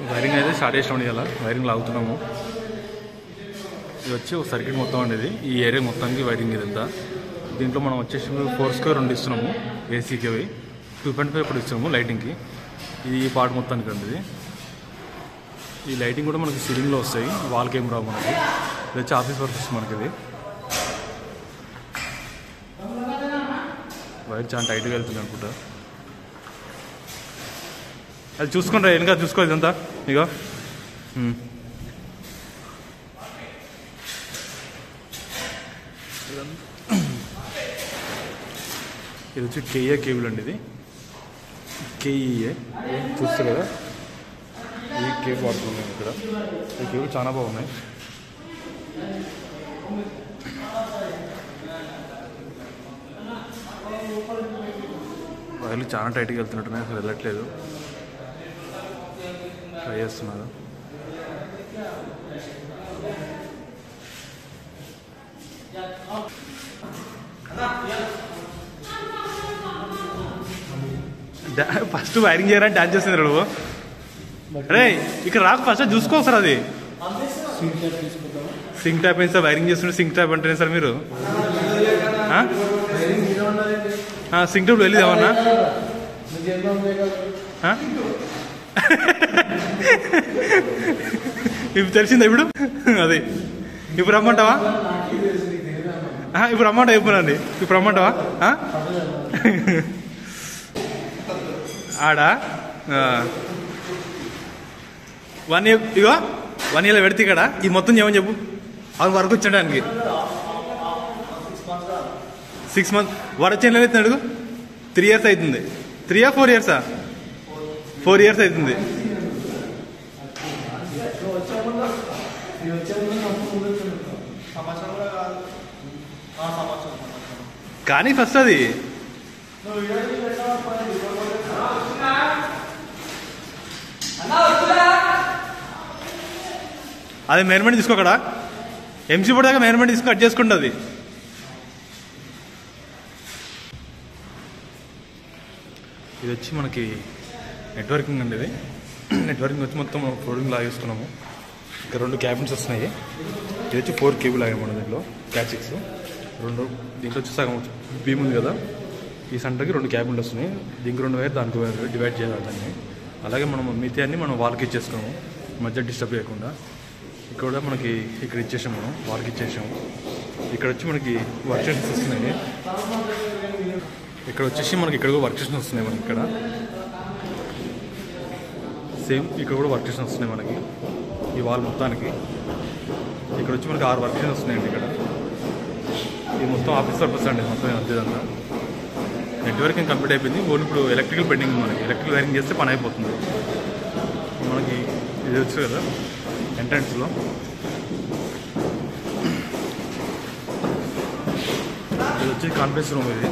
Wiring అయితే start చేసినాం ఇలా వైరింగ్ లాగుతున్నాము ఇది వచ్చి ఒక సర్క్యూట్ మొత్తం అనేది ఈ ఏరియా మొత్తానికి వైరింగ్ ఇదంతా దీంట్లో మనం వచ్చేసి ఫోర్ స్క్వేర్ రెండు ఇస్తున్నాము ఏసీకి అవి టూ పాయింట్ ఫైవ్ ఇప్పుడు ఇస్తున్నాము లైటింగ్కి ఇది ఈ పార్ట్ మొత్తానికి అండి ఇది ఈ లైటింగ్ కూడా మనకి సీలింగ్లో వస్తాయి వాల్కి ఏం రావు మనకి ఇది వచ్చి ఆఫీస్ వర్క్ వస్తుంది మనకి ఇది వైర్ చాలా టైట్గా వెళ్తుంది అనుకుంటా అది చూసుకుంటా వెనక చూసుకో ఇదంతా ఇక ఇది వచ్చి కేఏ కేబుల్ అండి ఇది కేఈఏ చూస్తారు కదా ఈ కేబుల్ వాడుతున్నాం ఇక్కడ ఈ కేబుల్ చాలా బాగున్నాయి వైర్లు చాలా టైట్గా వెళ్తున్నట్టున్నాయి అసలు వెళ్ళట్లేదు ట్రై చేస్తున్నారు ఫస్ట్ వైరింగ్ చేయాలని డాన్స్ చేస్తుంది నువ్వు రే ఇక్కడ రాకు ఫస్ట్ చూసుకో సార్ అది సింక్ ట్యాప్ ఏంటి సార్ వైరింగ్ చేస్తుంటే సింక్ ట్యాప్ అంటేనే సార్ మీరు సింక్ ట్యాప్ వెళ్ళి ఏమన్నా ఆ? ఇప్పుడు తెలిసిందా ఇప్పుడు అది ఇప్పుడు రమ్మంటావా ఆ, ఇప్పుడు రమ్మంటా చెప్పనండి ఇప్పుడు రమ్మంటావా ఆ? ఆడా ఆ. వన్ ఇయర్ ఇగో వన్ ఇయర్లో పెడితే ఇక్కడ ఈ మొత్తం చేయమని చెప్పు అది వరకు వచ్చడానికి సిక్స్ మంత్ వాడు వచ్చి ఎన్ని అవుతుంది అడుగు త్రీ ఇయర్స్ అవుతుంది త్రీయా ఫోర్ ఇయర్సా ఫోర్ ఇయర్స్ అవుతుంది కానీ ఫస్ట్ అది అది మెజర్మెంట్ తీసుకో అక్కడ ఎంసీ బోర్డు దాకా మెజర్మెంట్ తీసుకు కట్ చేసుకుంటుంది ఇది వచ్చి మనకి నెట్వర్కింగ్ అండి ఇది నెట్వర్కింగ్ వచ్చి మొత్తం ఫోర్డింగ్ లాగేసుకున్నాము ఇక్కడ రెండు క్యాబిన్స్ వస్తున్నాయి ఇది వచ్చి ఫోర్ కేబుల్ ఆగాము మన దీంట్లో క్యాబ్ సిక్స్ రెండు దీంట్లో వచ్చి సగం బీమ్ ఉంది కదా ఈ సెంటర్కి రెండు క్యాబిన్లు వస్తున్నాయి దీనికి రెండు వేరు దానికి వేరు డివైడ్ చేయాలి దాన్ని అలాగే మనం మిగతాన్ని మనం వాళ్ళకి ఇచ్చేసుకున్నాము మధ్య డిస్టర్బ్ చేయకుండా ఇక్కడ కూడా మనకి ఇక్కడ ఇచ్చేసాము మనం వాళ్ళకి ఇచ్చేసాము ఇక్కడ వచ్చి మనకి వర్క్ స్టేషన్స్ వస్తున్నాయి ఇక్కడ వచ్చేసి మనకి ఇక్కడ కూడా వర్క్ స్టేషన్స్ వస్తున్నాయి మనకి ఇక్కడ సేమ్ ఇక్కడ కూడా వర్క్ స్టేషన్స్ వస్తున్నాయి మనకి ఈ వాల్ మొత్తానికి ఇక్కడ వచ్చి మనకి ఆరు వర్క్ స్టేషన్స్ వస్తున్నాయండి ఇక్కడ ఇది మొత్తం ఆఫీస్ పర్పస్ అండి మొత్తం అంతేదంతా నెట్వర్కింగ్ కంప్లీట్ అయిపోయింది ఓన్లీ ఇప్పుడు ఎలక్ట్రికల్ పెండింగ్ ఉంది మనకి ఎలక్ట్రికల్ వైరింగ్ చేస్తే పని అయిపోతుంది మనకి ఇది వచ్చు కదా ఎంట్రన్స్లో ఇది వచ్చి కాన్ఫరెన్స్ రూమ్ ఇది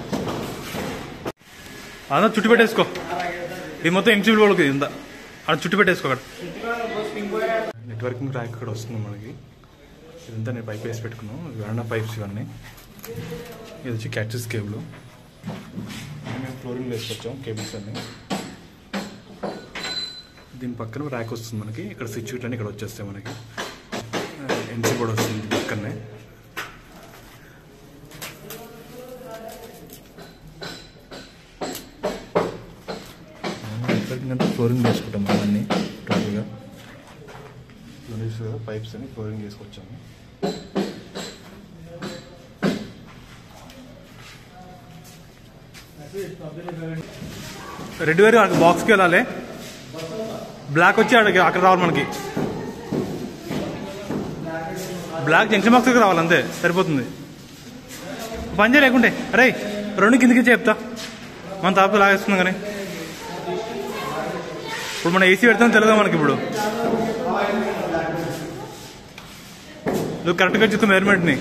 అదా చుట్టు పెట్టేసుకో ఇది మొత్తం ఎంసీబీ వాళ్ళకి ఇంత అక్కడ చుట్టు పెట్టేసుకో అక్కడ నెట్వర్కింగ్ ర్యాక్ ఇక్కడ వస్తుంది మనకి ఇదంతా నేను పైప్ వేసి పెట్టుకున్నాను వెరండా పైప్స్ ఇవన్నీ ఇది వచ్చి క్యాచెస్ కేబుల్ మేము ఫ్లోరింగ్ వేసుకొచ్చాం కేబుల్స్ అన్ని దీని పక్కన ర్యాక్ వస్తుంది మనకి ఇక్కడ స్విచ్ ఇట్లని ఇక్కడ వచ్చేస్తాయి మనకి ఎన్సీ బోర్డ్ వస్తుంది పక్కనే నెట్వర్కింగ్ అంటే ఫ్లోరింగ్ వేసుకుంటాం మనం అన్ని టోటల్గా యూనిట్స్ పైప్స్ అని ఫ్లోరింగ్ వేసుకొచ్చాము రెడ్ వేరు బాక్స్కి వెళ్ళాలి బ్లాక్ వచ్చి అక్కడికి అక్కడ రావాలి మనకి బ్లాక్ జంక్షన్ బాక్స్ దగ్గర రావాలి అంతే సరిపోతుంది పని చేయలేకుంటే అరే రెండు కిందికి చెప్తా మన తాపు లాగేస్తున్నాం కానీ ఇప్పుడు మన ఏసీ పెడతాం తెలియదా మనకి ఇప్పుడు నువ్వు కరెక్ట్గా చూస్తాం మెజర్మెంట్ని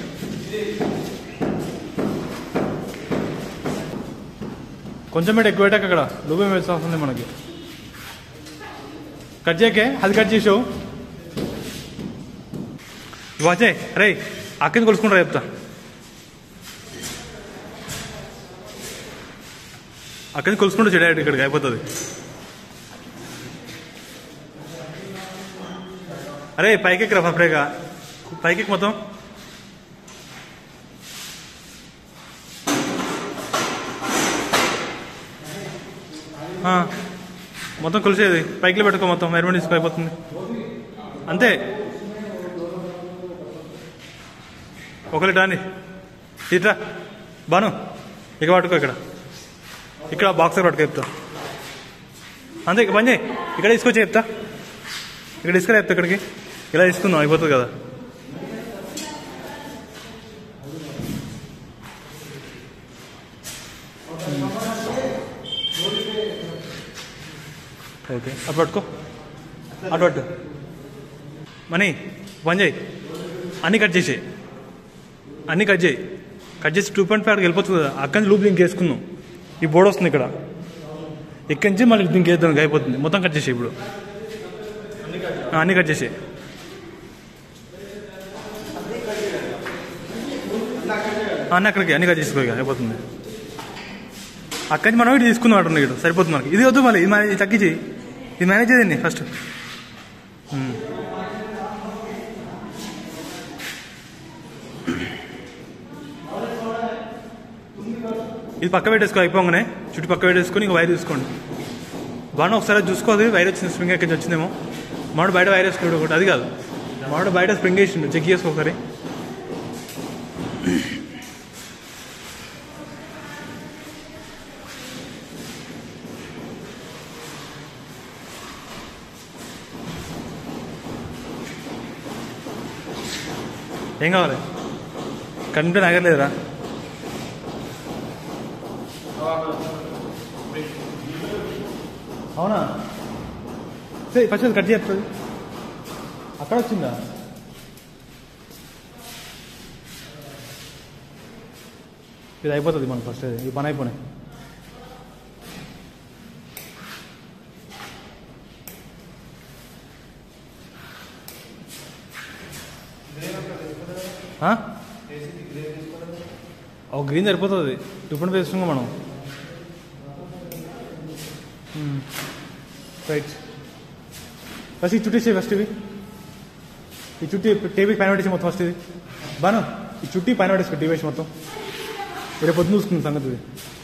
కొంచెం మీద ఎక్కువ పెట్టాక అక్కడ నువ్వే వేస్తా వస్తుంది మనకి కట్ చేయకే అది కట్ చేసావు వాచే రే అక్కని కొలుసుకుంటారా చెప్తా అక్కడి కొలుసుకుంటూ చెడాడు ఇక్కడికి అయిపోతుంది అరే పైకి ఎక్కరా ఫప్రేగా పైకి ఎక్కు మొత్తం ఆ, మొత్తం కొలిసేది పైకి పెట్టుకో మొత్తం మెరమెంట్ తీసుకో అయిపోతుంది అంతే ఒకరి రాని ఇట్రా బాను ఇక పట్టుకో ఇక్కడ ఇక్కడ బాక్సర్ పట్టుకో చెప్తా అంతే ఇక పని చేయి ఇక్కడ తీసుకొచ్చి చెప్తా ఇక్కడ తీసుకురా చెప్తా ఇక్కడికి ఇలా తీసుకుందాం అయిపోతుంది కదా ఓకే అటు పట్టుకో అటు పట్టు మనీ పని చేయి అన్నీ కట్ చేసేయి అన్నీ కట్ చేయి కట్ చేసి టూ పాయింట్ ఫైవ్ వెళ్ళిపోతుంది కదా అక్కడి నుంచి లూప్ లింక్ వేసుకుందాం ఈ బోర్డు వస్తుంది ఇక్కడ ఇక్కడి నుంచి మళ్ళీ దీనికి వేద్దాం అయిపోతుంది మొత్తం కట్ చేసి ఇప్పుడు ఆ, అన్నీ కట్ చేసి అన్నీ అక్కడికి అన్నీ కట్ చేసుకో ఇక అయిపోతుంది అక్కడి నుంచి మనం ఇటు తీసుకుందాం అంటుంది ఇక్కడ సరిపోతుంది మనకి ఇది వద్దు మళ్ళీ ఇది మన- ఇది తగ్గించి ఇది మేనేజ్ చేయండి ఫస్ట్ ఇది పక్క పెట్టేసుకో అయిపోగానే చుట్టూ పక్క పెట్టేసుకొని ఇంక వైర్ తీసుకోండి బాగా ఒకసారి చూసుకోదు వైర్ వచ్చింది స్ప్రింగ్ ఎక్కడి నుంచి వచ్చిందేమో మాడు బయట వైర్ వేసుకున్నాడు ఒకటి అది కాదు మాడు బయట స్ప్రింగ్ వేసిండు చెక్ చేసుకో ఒకసారి ఏం కావాలి కరెంట్ నగలేదురా అవునా సరే ఫస్ట్ అది కట్ చేస్తుంది అక్కడ వచ్చిందా ఇది అయిపోతుంది మనకు ఫస్ట్ ఇది పని అయిపోయినాయి ఆ? ఒక గ్రీన్ సరిపోతుంది టిఫిన్ వేసుకున్నాం మనం రైట్ ఫస్ట్ ఈ చుట్టూ చేయి ఫస్ట్ ఇవి ఈ చుట్టి టీవీ పైన పెట్టేసి మొత్తం ఫస్ట్ ఇది బాను ఈ చుట్టి పైన పెట్టేసుకో టీవీ వేసి మొత్తం రేపు పొద్దున చూసుకుంది సంగతి ఇది